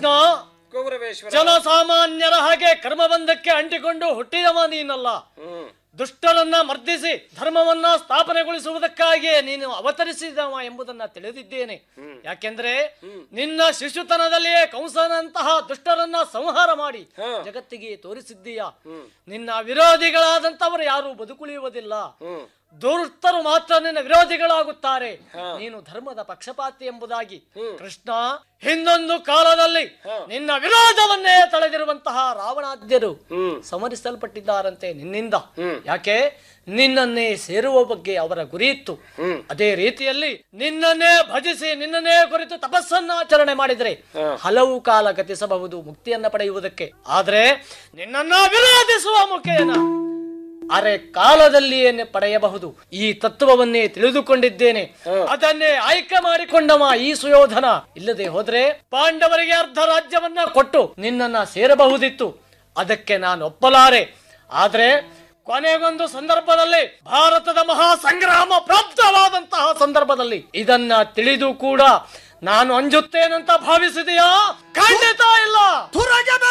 ಕೃಷ್ಣ ಗೌರವೇಶ್ವರ ಜನಸಾಮಾನ್ಯರ ಹಾಗೆ ಕರ್ಮಬಂಧಕ್ಕೆ ಅಂಟಿಕೊಂಡು ಹುಟ್ಟಿದವ ನೀನಲ್ಲ ಹ್ಮ್ ದುಷ್ಟರನ್ನ ಮರ್ದಿಸಿ ಧರ್ಮವನ್ನ ಸ್ಥಾಪನೆಗೊಳಿಸುವುದಕ್ಕಾಗಿಯೇ ನೀನು ಅವತರಿಸಿದವ ಎಂಬುದನ್ನ ತಿಳಿದಿದ್ದೇನೆ ಯಾಕೆಂದ್ರೆ ನಿನ್ನ ಶಿಶುತನದಲ್ಲಿಯೇ ಕಂಸನಂತಹ ದುಷ್ಟರನ್ನ ಸಂಹಾರ ಮಾಡಿ ಹಾ. ಜಗತ್ತಿಗೆ ತೋರಿಸಿದ್ದೀಯ ನಿನ್ನ ವಿರೋಧಿಗಳಾದಂತವರು ಯಾರು ಬದುಕುಳಿಯುವುದಿಲ್ಲ ಹ್ಮ್ ದುರ್ತರು ಮಾತ್ರ ನಿನ್ನ ವಿರೋಧಿಗಳಾಗುತ್ತಾರೆ ಹಾ. ನೀನು ಧರ್ಮದ ಪಕ್ಷಪಾತಿ ಎಂಬುದಾಗಿ ಕೃಷ್ಣ ಹಿಂದೊಂದು ಕಾಲದಲ್ಲಿ ನಿನ್ನ ವಿರೋಧವನ್ನೇ ತಳೆದಿರುವಂತಹ ರಾವಣಾದ್ಯರು ಹ್ಮ್ ಸಮರಿಸಲ್ಪಟ್ಟಿದ್ದಾರಂತೆ ನಿನ್ನಿಂದ ಹ್ಮ್. ಯಾಕೆ ನಿನ್ನನ್ನೇ ಸೇರುವ ಬಗ್ಗೆ ಅವರ ಗುರಿ ಇತ್ತು ಹ್ಮ್. ಅದೇ ರೀತಿಯಲ್ಲಿ ನಿನ್ನನ್ನೇ ಭಜಿಸಿ ನಿನ್ನನ್ನೇ ಕುರಿತು ತಪಸ್ಸನ್ನ ಆಚರಣೆ ಮಾಡಿದರೆ ಹಾ. ಹಲವು ಕಾಲ ಗತಿಸಬಹುದು ಮುಕ್ತಿಯನ್ನ ಪಡೆಯುವುದಕ್ಕೆ ಆದ್ರೆ ನಿನ್ನನ್ನ ವಿರೋಧಿಸುವ ಮುಖೇನ ಅರೆ ಕಾಲದಲ್ಲಿಯೇ ಪಡೆಯಬಹುದು ಈ ತತ್ವವನ್ನೇ ತಿಳಿದುಕೊಂಡಿದ್ದೇನೆ ಅದನ್ನೇ ಆಯ್ಕೆ ಮಾಡಿಕೊಂಡವ ಈ ಸುಯೋಧನ ಇಲ್ಲದೆ ಹೋದ್ರೆ ಪಾಂಡವರಿಗೆ ಅರ್ಧ ರಾಜ್ಯವನ್ನ ಕೊಟ್ಟು ನಿನ್ನನ್ನ ಸೇರಬಹುದಿತ್ತು ಅದಕ್ಕೆ ನಾನು ಒಪ್ಪಲಾರೆ ಆದ್ರೆ ಕೊನೆಗೊಂದು ಸಂದರ್ಭದಲ್ಲಿ ಭಾರತದ ಮಹಾ ಸಂಗ್ರಾಮ ಪ್ರಾಪ್ತವಾದಂತಹ ಸಂದರ್ಭದಲ್ಲಿ ಇದನ್ನ ತಿಳಿದು ಕೂಡ ನಾನು ಅಂಜುತ್ತೇನಂತ ಭಾವಿಸಿದೆಯಾ ಖಂಡಿತ ಇಲ್ಲ